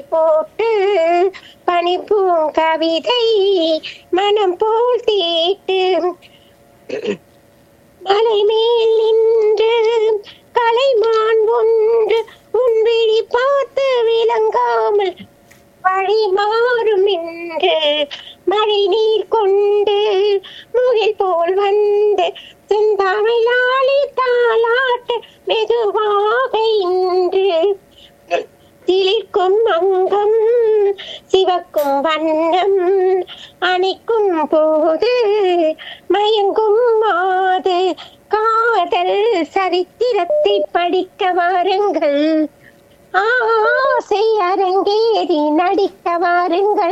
போட்டு பனிப்பூங் கவிதை மனம் போல் தீட்டு மலை மேல் நின்று கலைமான் ஒன்று உன் விழி பார்த்து விளங்காமல் வழி மாறும் என்று மழை நீர் கொண்டு முகில் போல் வந்து செந்தமிழாளி தாளாட்டு மெதுவாக இன்று சிலிர்க்கும் அங்கம் சிவக்கும் வண்ணம் அணைக்கும் போது மயங்கும் மாது காதல் சரித்திரத்தை படிக்க வாருங்கள் ஆசை அரங்கேறி நடிக்க வாருங்கள்